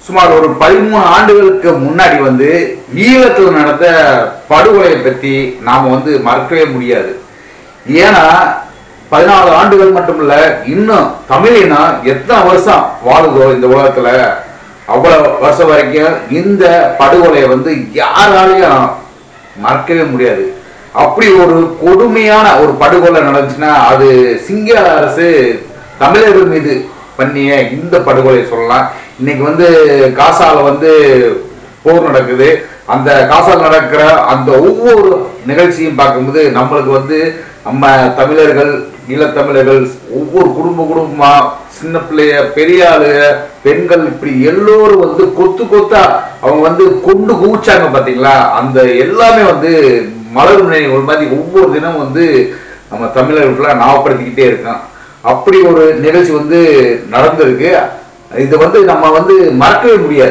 சுமார் ஒரு பதிமூணு ஆண்டுகளுக்கு முன்னாடி வந்து ஈழத்தில் நடந்த படுகொலையை பற்றி நாம் வந்து மறக்கவே முடியாது ஏன்னா பதினாலு ஆண்டுகள் மட்டும் இல்ல இன்னும் தமிழினா எத்தனை வருஷம் வாழுதோ இந்த உலகத்துல அவ்வளவு வருஷம் வரைக்கும் இந்த படுகொலையை வந்து யாராலையும் மறக்கவே முடியாது அப்படி ஒரு கொடுமையான ஒரு படுகொலை நடந்துச்சுன்னா அது சிங்கள அரசு தமிழர்கள் மீது பண்ணிய இந்த படுகொலை சொல்லலாம் இன்னைக்கு வந்து காசால வந்து போர் நடக்குது அந்த காசால் நடக்கிற அந்த ஒவ்வொரு நிகழ்ச்சியும் பார்க்கும்போது நம்மளுக்கு வந்து நம்ம தமிழர்கள் ஈழத்தமிழர்கள் ஒவ்வொரு குடும்ப குடும்பமா சின்ன பிள்ளைய பெரிய ஆளு பெண்கள் இப்படி எல்லோரும் வந்து கொத்து கொத்தா அவங்க வந்து கொண்டு குவிச்சாங்க பாத்தீங்களா அந்த எல்லாமே வந்து மலர் நினைவுகள் மாதிரி ஒவ்வொரு தினம் வந்து நம்ம தமிழர்களுக்குள்ள ஞாபகப்படுத்திக்கிட்டே இருக்கோம் அப்படி ஒரு நிகழ்ச்சி வந்து நடந்திருக்கு இது வந்து நம்ம வந்து மறக்கவே முடியாது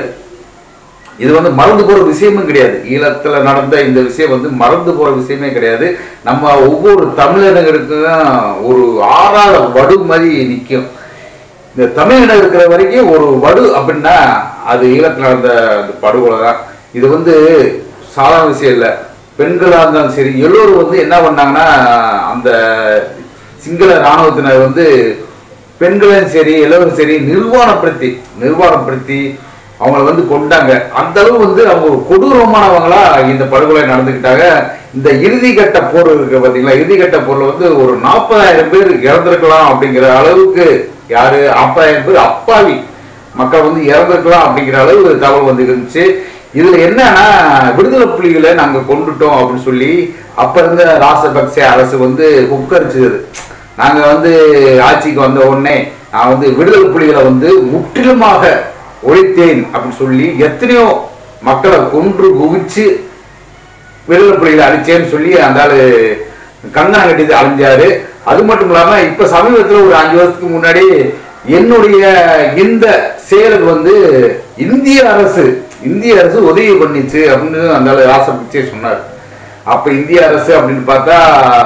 இது வந்து மறந்து போற விஷயமும் கிடையாது ஈழத்துல நடந்த இந்த விஷயம் வந்து மறந்து போற விஷயமே கிடையாது நம்ம ஒவ்வொரு தமிழர்களுக்கும் ஒரு ஆறாத வடு மாதிரி நிற்கும் இந்த தமிழினம் இருக்கிற வரைக்கும் ஒரு வடு அப்படின்னா அது ஈழத்தில் நடந்த அந்த படுகொலை தான் இது வந்து சாதாரண விஷயம் இல்லை பெண்களாக இருந்தாலும் சரி எல்லோரும் வந்து என்ன பண்ணாங்கன்னா அந்த சிங்கள இராணுவத்தினர் வந்து பெண்களையும் சரி எல்லோரும் சரி நிர்வாணப்படுத்தி நிர்வாணப்படுத்தி அவங்கள வந்து கொண்டாங்க அந்த அளவு வந்து அவங்க ஒரு கொடூரமானவங்களா இந்த படுகொலை நடந்துக்கிட்டாங்க இந்த இறுதி கட்ட போர் இருக்கு பாத்தீங்களா இறுதி கட்ட போர்ல வந்து ஒரு நாற்பதாயிரம் பேர் இறந்திருக்கலாம் அப்படிங்கிற அளவுக்கு யாரு நாற்பதாயிரம் பேர் அப்பாவி மக்கள் வந்து இறந்திருக்கலாம் அப்படிங்கிற அளவு தகவல் வந்து இருந்துச்சு இதுல என்னன்னா விடுதலை புலிகளை நாங்க கொண்டுட்டோம் அப்படின்னு சொல்லி அப்ப இருந்த ராசபக்சே அரசு வந்து உட்கரிச்சது நாங்க வந்து ஆட்சிக்கு வந்த உடனே நான் வந்து விடுதலை புலிகளை வந்து முற்றிலுமாக ஒழித்தேன் அப்படின்னு சொல்லி எத்தனையோ மக்களை கொன்று குவிச்சு விடுதலை புலிகளை அழிச்சேன்னு சொல்லி அந்த ஆளு கங்கணம் கட்டி அழிஞ்சாரு அது மட்டும் இல்லாம இப்ப சமீபத்துல ஒரு அஞ்சு வருஷத்துக்கு முன்னாடி என்னுடைய இந்த செயலுக்கு வந்து இந்திய அரசு இந்திய அரசு உதவி பண்ணிச்சு அப்படின்னு அந்த ஆளு ஆசைப்பிச்சே சொன்னார் அப்ப இந்திய அரசு அப்படின்னு பார்த்தா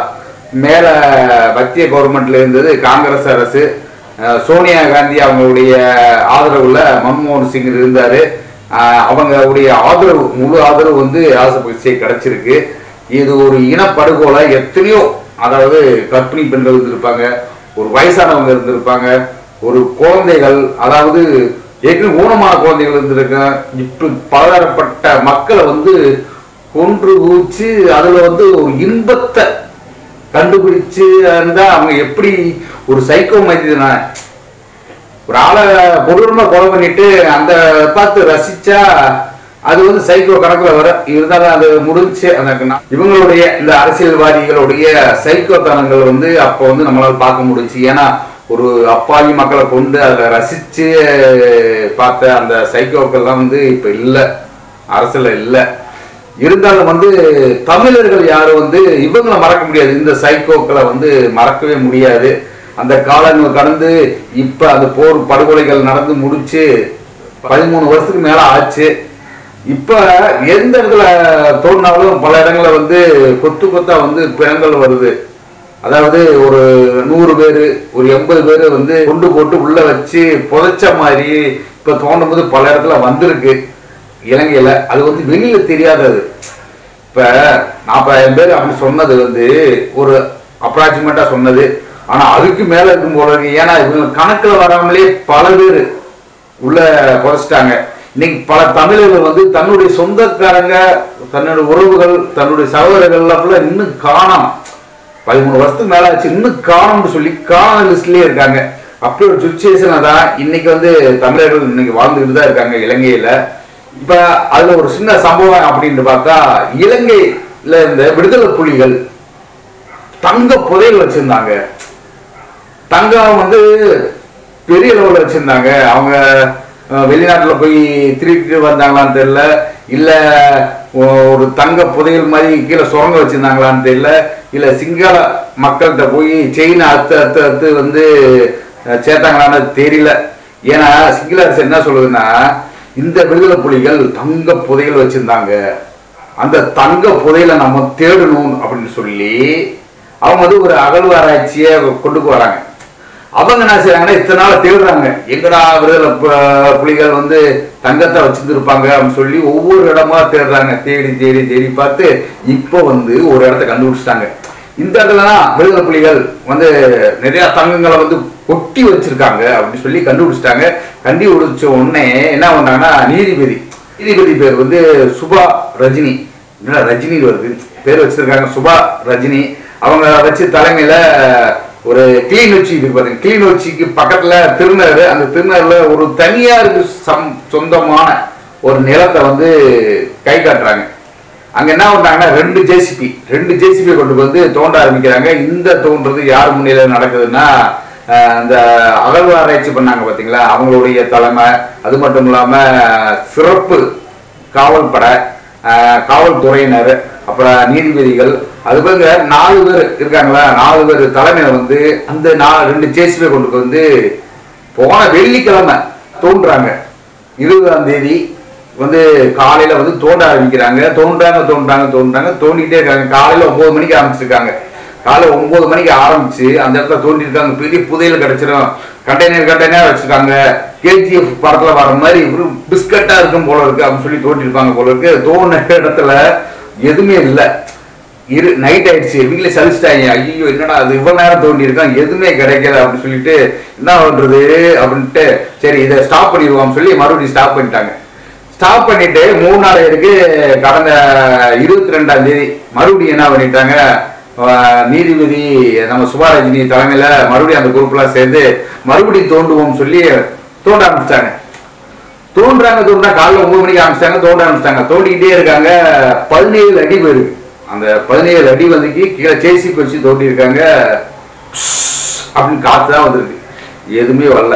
மேல மத்திய கவர்மெண்ட்ல இருந்தது காங்கிரஸ் அரசு அஹ் சோனியா காந்தி அவங்களுடைய ஆதரவுல மன்மோகன் சிங் இருந்தாரு அஹ் அவங்களுடைய ஆதரவு முழு ஆதரவு வந்து ராசபக்சே கிடைச்சிருக்கு இது ஒரு இனப்படுகொலை எத்தனையோ அதாவது கர்ப்பிணி பெண்கள் இருந்திருப்பாங்க ஒரு வயசானவங்க இருந்திருப்பாங்க ஒரு குழந்தைகள் அதாவது ஏற்கனவே ஊனமான குழந்தைகள் இருந்திருக்காங்க இப்படி பலதரப்பட்ட மக்களை வந்து கொன்று ஊச்சு அதுல வந்து ஒரு இன்பத்தை கண்டுபிடிச்சு இருந்தா அவங்க எப்படி ஒரு சைக்கோ மனிதனா ஒரு ஆளை கொடூரமா கொலை பண்ணிட்டு அந்த பார்த்து ரசிச்சா அது வந்து சைக்கோ கணக்குல வர இருந்தாலும் அது முடிஞ்சு அந்த நா- இவங்களுடைய இந்த அரசியல்வாதிகளுடைய சைக்கோ தனங்கள் வந்து அப்போ வந்து நம்மளால பார்க்க முடிஞ்சு ஏன்னா ஒரு அப்பாவி மக்களை கொண்டு அதை ரசிச்சு பார்த்த அந்த சைக்கோக்கள்லாம் வந்து இப்ப இல்ல அரசுல இல்ல இருந்தாலும் வந்து தமிழர்கள் யாரும் வந்து இவங்களை மறக்க முடியாது இந்த சைக்கோக்களை வந்து மறக்கவே முடியாது அந்த காலங்கள் கடந்து இப்ப அந்த போர் படுகொலைகள் நடந்து முடிச்சு பதிமூணு வருஷத்துக்கு மேல ஆச்சு இப்ப எந்த இடத்துல தோணினாலும் பல இடங்கள்ல வந்து கொத்து கொத்தா வந்து பிணங்கள் வருது அதாவது ஒரு நூறு பேர் ஒரு எண்பது பேர் வந்து கொண்டு போட்டு உள்ள வச்சு புதைச்ச மாதிரி இப்ப தோண்டும் போது பல இடத்துல வந்திருக்கு இலங்கையில அது வந்து வெளியில தெரியாதது இப்ப நாற்பதாயிரம் பேர் அப்படின்னு சொன்னது வந்து ஒரு அப்ராக்சிமேட்டா சொன்னது ஆனா அதுக்கு மேல இருக்கும் போல இருக்கு ஏன்னா இவங்க கணக்குல வராமலே பல பேர் உள்ள புதைச்சிட்டாங்க இன்னைக்கு பல தமிழர்கள் வந்து தன்னுடைய சொந்தக்காரங்க தன்னுடைய உறவுகள் தன்னுடைய சகோதரர்கள் ஃபுல்லா இன்னும் காணாம பதிமூணு வருஷத்துக்கு மேல ஆச்சு இன்னும் காணும்னு சொல்லி காண லிஸ்ட்லயே இருக்காங்க அப்படி ஒரு சுச்சுவேஷன் தான் இன்னைக்கு வந்து தமிழர்கள் இன்னைக்கு வாழ்ந்துகிட்டு தான் இருக்காங்க இலங்கையில இப்ப அதுல ஒரு சின்ன சம்பவம் அப்படின்னு பார்த்தா இலங்கையில இருந்த விடுதலை புலிகள் தங்க புதையல் வச்சிருந்தாங்க தங்கம் வந்து பெரிய லெவலில் வச்சிருந்தாங்க அவங்க அஹ், வெளிநாட்டுல போய் திருப்பிட்டு வந்தாங்களான்னு தெரியல இல்ல ஒ- ஒரு தங்க புதையல் மாதிரி கீழே சுரங்க வச்சிருந்தாங்களான்னு தெரியல இல்ல சிங்கள மக்கள்கிட்ட போய் செயினை அத்து அத்து அத்து வந்து அஹ், சேர்த்தாங்களான்னு தெரியல ஏன்னா சிங்கள அரசு என்ன சொல்லுதுன்னா இந்த விடுதலை புலிகள் தங்க புதையல் வச்சிருந்தாங்க அந்த தங்க புதையலை நம்ம தேடணும் அப்படின்னு சொல்லி அவங்க வந்து ஒரு அகழ்வாராய்ச்சியை கொண்டு வராங்க அவங்க என்ன செய்றாங்கன்னா இத்தனை நாள் தேடுறாங்க எங்கடா விடுதலை பு- புலிகள் வந்து தங்கத்தை வச்சிருந்துருப்பாங்க அப்படின்னு சொல்லி ஒவ்வொரு இடமா தேடுறாங்க தேடி தேடி தேடி பார்த்து இப்போ வந்து ஒரு இடத்த கண்டுபிடிச்சிட்டாங்க இந்த இடத்துல தான் விடுதலை புலிகள் வந்து நிறைய தங்கங்களை வந்து கொட்டி வச்சிருக்காங்க அப்படின்னு சொல்லி கண்டுபிடிச்சிட்டாங்க கண்டுபிடிச்ச உடனே என்ன பண்ணாங்கன்னா நீதிபதி நீதிபதி பேர் வந்து சுபா ரஜினி என்னடா ரஜினி வருது பேர் வச்சிருக்காங்க சுபா ரஜினி அவங்க வச்சு தலைமையில ஒரு கிளிநொச்சி இருக்கு பாருங்க கிளிநொச்சிக்கு பக்கத்துல திருநகர் அந்த திருநகர்ல ஒரு தனியாருக்கு சம் சொந்தமான ஒரு நிலத்தை வந்து கை காட்டுறாங்க அங்க என்ன பண்றாங்கன்னா ரெண்டு ஜேசிபி ரெண்டு ஜேசிபி கொண்டு வந்து தோண்ட ஆரம்பிக்கிறாங்க இந்த தோன்றது யார் முன்னிலையில நடக்குதுன்னா அஹ், இந்த அகழ்வாராய்ச்சி பண்ணாங்க பாத்தீங்களா அவங்களுடைய தலைமை அது மட்டும் இல்லாம சிறப்பு காவல்படை அஹ், காவல்துறையினர் அப்புறம் நீதிபதிகள் அது போக நாலு பேர் இருக்காங்களா நாலு பேர் தலைமையில வந்து அந்த நா- ரெண்டு ஜேசிபி கொண்டு வந்து போன வெள்ளிக்கிழமை தோன்றாங்க இருபதாம் தேதி வந்து காலையில வந்து தோண்ட ஆரம்பிக்கிறாங்க தோன்றாங்க தோன்றாங்க தோன்றாங்க தோண்டிட்டே இருக்காங்க காலையில ஒன்பது மணிக்கு ஆரம்பிச்சிருக்காங்க காலைல ஒன்பது மணிக்கு ஆரம்பிச்சு அந்த இடத்துல தோண்டி இருக்காங்க பெரிய புதையல் கிடைச்சிரும் கண்டெய்னர் கண்டெய்னர் வச்சிருக்காங்க கேஜிஎஃப் படத்துல வர மாதிரி ஒரு பிஸ்கட்டா இருக்கும் போல இருக்கு அப்படின்னு சொல்லி தோண்டி இருப்பாங்க போல இருக்கு தோண்டின இடத்துல எதுவுமே இல்லை இரு நைட் ஆயிடுச்சு வீட்டுல சலிச்சிட்டாங்க ஐயோ என்னடா அது இவ்வளவு நேரம் தோண்டி இருக்கான் எதுவுமே கிடைக்கல அப்படின்னு சொல்லிட்டு என்ன பண்றது அப்படின்ட்டு சரி இதை ஸ்டாப் பண்ணிடுவோம் சொல்லி மறுபடியும் ஸ்டாப் பண்ணிட்டாங்க ஸ்டாப் பண்ணிட்டு மூணு நாள் இருக்கு கடந்த இருபத்தி ரெண்டாம் தேதி மறுபடியும் என்ன பண்ணிட்டாங்க அஹ் நீதிபதி நம்ம சுபாரஜினி தலைமையில மறுபடியும் அந்த குரூப்லாம் சேர்ந்து மறுபடியும் தோண்டுவோம் சொல்லி தோண்ட ஆரம்பிச்சிட்டாங்க தோன்றாங்க தோன்றா காலைல ஒன்பது மணிக்கு ஆரம்பிச்சிட்டாங்க தோண்ட ஆரம்பிச்சிட்டாங்க தோண்டிக்கிட்டே இருக்காங்க பதினேழு அடி போயிருக்கு அந்த பதினேழு அடி வந்துக்கு கீழே ஜேசிபி வச்சு தோண்டி இருக்காங்க அப்படின்னு காத்து தான் வந்திருக்கு எதுவுமே வரல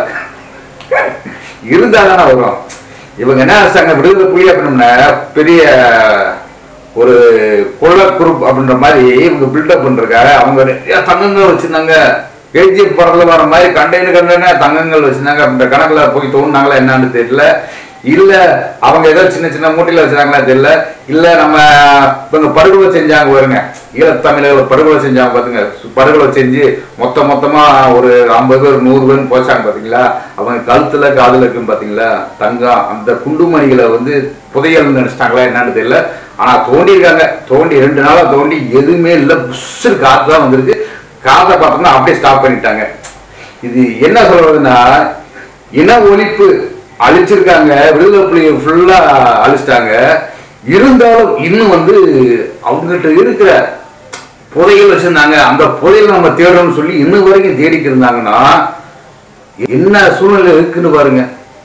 இருந்தா தானே வரும் இவங்க என்ன நினைச்சாங்க விடுதலை புலி அப்படின்னா பெரிய ஒரு கொள்ள குரூப் அப்படின்ற மாதிரி இவங்க பில்டப் பண்றாங்க அவங்க நிறைய தங்கங்கள் வச்சிருந்தாங்க கேஜிஎஃப் படத்துல வர மாதிரி கண்டெய்னர் கண்டெய்னர் தங்கங்கள் வச்சிருந்தாங்க அந்த கணக்குல போய் தோணுனாங்களா என்னன்னு தெரியல இல்ல அவங்க ஏதோ சின்ன சின்ன மூட்டையில வச்சிருக்காங்களா தெரியல இல்ல நம்ம இவங்க படுகொலை செஞ்சாங்க பாருங்க ஈழத்தமிழர் படுகொலை செஞ்சாங்க பாத்துங்க படுகொலை செஞ்சு மொத்த மொத்தமா ஒரு ஐம்பது பேர் நூறு பேர் போச்சாங்க பாத்தீங்களா அவங்க கழுத்துல காதுல இருக்குன்னு பாத்தீங்களா தங்கம் அந்த குண்டுமணிகளை வந்து புதையல் நினைச்சிட்டாங்களா என்னன்னு தெரியல ஆனா தோண்டி இருக்காங்க தோண்டி ரெண்டு நாளா தோண்டி எதுவுமே இல்ல புஷ்ஷு காத்து தான் வந்திருக்கு காதை பார்த்தோம்னா அப்படியே ஸ்டாப் பண்ணிட்டாங்க இது என்ன சொல்றதுன்னா இன ஒழிப்பு அழிச்சிருக்காங்க விடுதலை புலியை ஃபுல்லா அழிச்சிட்டாங்க இருந்தாலும் இன்னும் வந்து அவங்ககிட்ட இருக்கிற புதையல் வச்சிருந்தாங்க அந்த புதையல் நம்ம தேடணும்னு சொல்லி இன்னும் வரைக்கும் தேடிட்டு இருந்தாங்கன்னா என்ன சூழ்நிலை இருக்குன்னு பாருங்க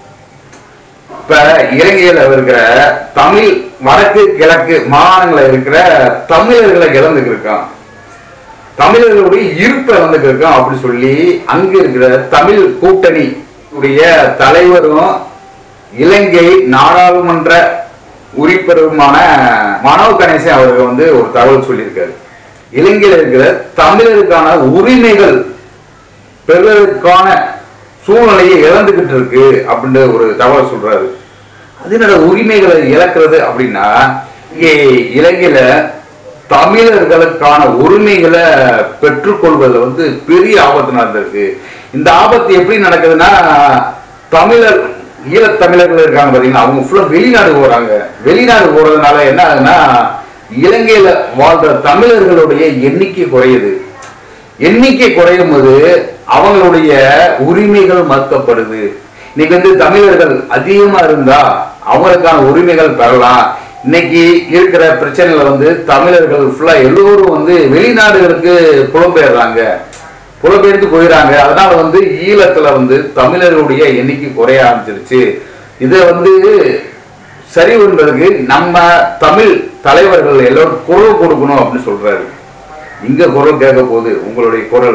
இப்ப இலங்கையில இருக்கிற தமிழ் வடக்கு கிழக்கு மாகாணங்கள இருக்கிற தமிழர்களை இழந்துக்கு இருக்கான் தமிழர்களுடைய இருப்பை வந்துட்டு இருக்கோம் அப்படி சொல்லி அங்க இருக்கிற தமிழ் கூட்டணி உடைய தலைவரும் இலங்கை நாடாளுமன்ற உறுப்பினருமான மனோ கணேசன் அவர்கள் வந்து ஒரு தகவல் சொல்லியிருக்காரு இலங்கையில இருக்கிற தமிழருக்கான உரிமைகள் பெறுவதற்கான சூழ்நிலையை இழந்துகிட்டு இருக்கு அப்படின்னு ஒரு தகவல் சொல்றாரு அது என்னோட உரிமைகளை இழக்கிறது அப்படின்னா இங்கே இலங்கையில தமிழர்களுக்கான உரிமைகளை பெற்றுக்கொள்வதில் வந்து பெரிய ஆபத்து நடந்திருக்கு இந்த ஆபத்து எப்படி நடக்குதுன்னா தமிழர் ஈழத்தமிழர்கள் இருக்காங்க பாத்தீங்கன்னா அவங்க ஃபுல்லா வெளிநாடு போறாங்க வெளிநாடு போறதுனால என்ன ஆகுதுன்னா இலங்கையில வாழ்ற தமிழர்களுடைய எண்ணிக்கை குறையுது எண்ணிக்கை குறையும் போது அவங்களுடைய உரிமைகள் மறுக்கப்படுது இன்னைக்கு வந்து தமிழர்கள் அதிகமா இருந்தா அவங்களுக்கான உரிமைகள் பெறலாம் இன்னைக்கு இருக்கிற பிரச்சனைகளை வந்து தமிழர்கள் ஃபுல்லா எல்லோரும் வந்து வெளிநாடுகளுக்கு புலம்பெயர்றாங்க புலம்பெயர்ந்து போயிடறாங்க அதனால வந்து ஈழத்துல வந்து தமிழர்களுடைய எண்ணிக்கை குறைய ஆரம்பிச்சிருச்சு இதை வந்து சரி பண்றதுக்கு நம்ம தமிழ் தலைவர்கள் எல்லோரும் குரல் கொடுக்கணும் அப்படின்னு சொல்றாரு இங்க குரல் கேட்க போகுது உங்களுடைய குரல்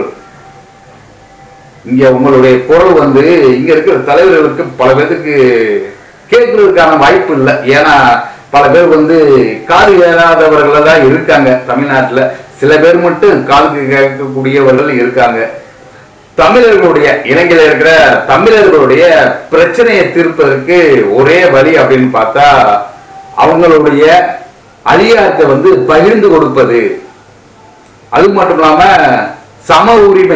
இங்க உங்களுடைய குரல் வந்து இங்க இருக்கிற தலைவர்களுக்கு பல பேருக்கு கேட்கறதுக்கான வாய்ப்பு இல்லை ஏன்னா பல பேர் வந்து காது ஏறாதவர்கள் தான் இருக்காங்க தமிழ்நாட்டுல சில பேர் மட்டும் காதுக்கு கேட்கக்கூடியவர்கள் இருக்காங்க தமிழர்களுடைய இலங்கையில இருக்கிற தமிழர்களுடைய பிரச்சனையை தீர்ப்பதற்கு ஒரே வழி அப்படின்னு பார்த்தா அவங்களுடைய அதிகாரத்தை வந்து பகிர்ந்து கொடுப்பது அது மட்டும் இல்லாம சம உரிமை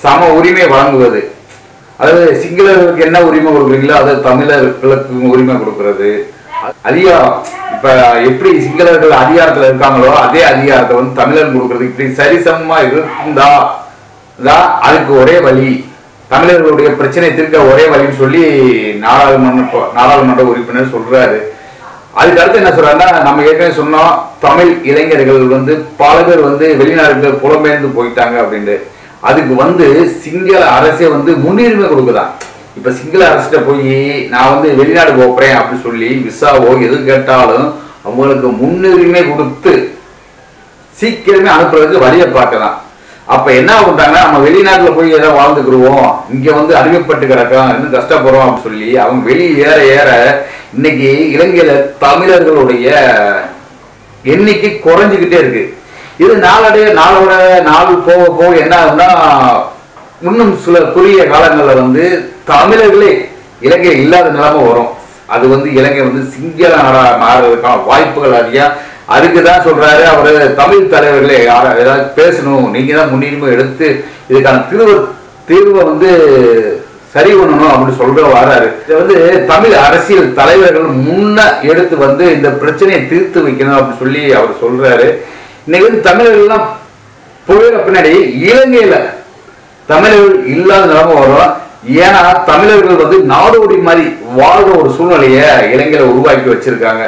சம உரிமை வழங்குவது அதாவது சிங்களர்களுக்கு என்ன உரிமை கொடுக்குறீங்களோ அதை தமிழர்களுக்கு உரிமை கொடுக்கிறது அதிகாரம் இப்ப எப்படி சிங்களர்கள் அதிகாரத்துல இருக்காங்களோ அதே அதிகாரத்தை வந்து தமிழர் கொடுக்கிறது இப்படி சரிசமமா இருந்தா தான் அதுக்கு ஒரே வழி தமிழர்களுடைய பிரச்சனை தீர்க்க ஒரே வழின்னு சொல்லி நாடாளுமன்ற நாடாளுமன்ற உறுப்பினர் சொல்றாரு அதுக்கு அடுத்து என்ன சொல்றாருன்னா நம்ம ஏற்கனவே சொன்னோம் தமிழ் இளைஞர்கள் வந்து பல பேர் வந்து வெளிநாடுகள் புலம்பெயர்ந்து போயிட்டாங்க அப்படின்ட்டு அதுக்கு வந்து சிங்கள அரசே வந்து முன்னுரிமை கொடுக்குதான் இப்ப சிங்கள அரசிட்ட போய் நான் வந்து வெளிநாடு போறேன் அப்படின்னு சொல்லி விசாவோ எது கேட்டாலும் அவங்களுக்கு முன்னுரிமை கொடுத்து சீக்கிரமே அனுப்புறதுக்கு வழியை பார்க்கலாம் அப்ப என்ன பண்றாங்கன்னா நம்ம வெளிநாட்டுல போய் ஏதோ வாழ்ந்துக்கிடுவோம் இங்க வந்து அடிமைப்பட்டு கிடக்கோம் இன்னும் கஷ்டப்படுறோம் அப்படின்னு சொல்லி அவங்க வெளியே ஏற ஏற இன்னைக்கு இலங்கையில தமிழர்களுடைய எண்ணிக்கை குறைஞ்சுக்கிட்டே இருக்கு இது நாளடைய நாளோட நாள் போக போக என்ன ஆகும்னா இன்னும் சில குறுகிய காலங்கள்ல வந்து தமிழர்களே இலங்கை இல்லாத நிலைமை வரும் அது வந்து இலங்கை வந்து சிங்கள நாடா மாறுறதுக்கான வாய்ப்புகள் அதிகம் அதுக்கு தான் சொல்றாரு அவரு தமிழ் தலைவர்களே யாரா- ஏதாவது பேசணும் நீங்க தான் முன்னுரிமை எடுத்து இதுக்கான தீர்வு தீர்வை வந்து சரி பண்ணணும் அப்படின்னு சொல்ற வராரு இது வந்து தமிழ் அரசியல் தலைவர்கள் முன்ன எடுத்து வந்து இந்த பிரச்சனையை தீர்த்து வைக்கணும் அப்படின்னு சொல்லி அவர் சொல்றாரு இன்னைக்கு வந்து தமிழர்கள்லாம் போயிட பின்னாடி இலங்கையில தமிழர்கள் இல்லாத நிலைமை வரும் ஏன்னா தமிழர்கள் வந்து நாடோடி மாதிரி வாழ்ற ஒரு சூழ்நிலையை இலங்கையில உருவாக்கி வச்சிருக்காங்க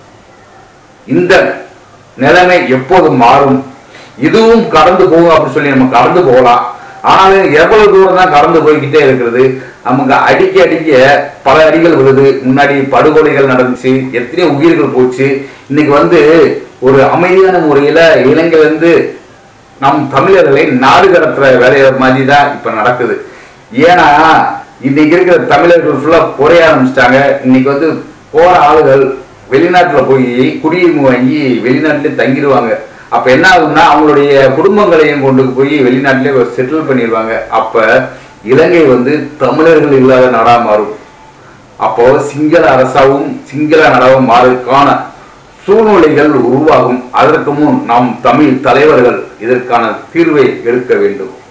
இந்த நிலைமை எப்போது மாறும் இதுவும் கடந்து போகும் அப்படின்னு சொல்லி நம்ம கடந்து போகலாம் ஆனாலும் எவ்வளவு தூரம் தான் கடந்து போய்கிட்டே இருக்கிறது நமக்கு அடிக்க அடிக்க பல அடிகள் விழுது முன்னாடி படுகொலைகள் நடந்துச்சு எத்தனையோ உயிர்கள் போச்சு இன்னைக்கு வந்து ஒரு அமைதியான முறையில இலங்கையில இருந்து நம் தமிழர்களை நாடு கடத்துற வேலைய மாதிரி தான் இப்ப நடக்குது ஏன்னா இன்னைக்கு இருக்கிற தமிழர்கள் ஃபுல்லா குறைய ஆரம்பிச்சிட்டாங்க இன்னைக்கு வந்து போற ஆளுகள் வெளிநாட்டுல போய் குடியுரிமை வாங்கி வெளிநாட்டிலே தங்கிடுவாங்க அப்ப என்ன ஆகும்னா அவங்களுடைய குடும்பங்களையும் கொண்டு போய் வெளிநாட்டிலே செட்டில் பண்ணிடுவாங்க அப்ப இலங்கை வந்து தமிழர்கள் இல்லாத நாடா மாறும் அப்போ சிங்கள அரசாவும் சிங்கள நாடாவும் மாறுவதற்கான சூழ்நிலைகள் உருவாகும் அதற்கு முன் நாம் தமிழ் தலைவர்கள் இதற்கான தீர்வை எடுக்க வேண்டும்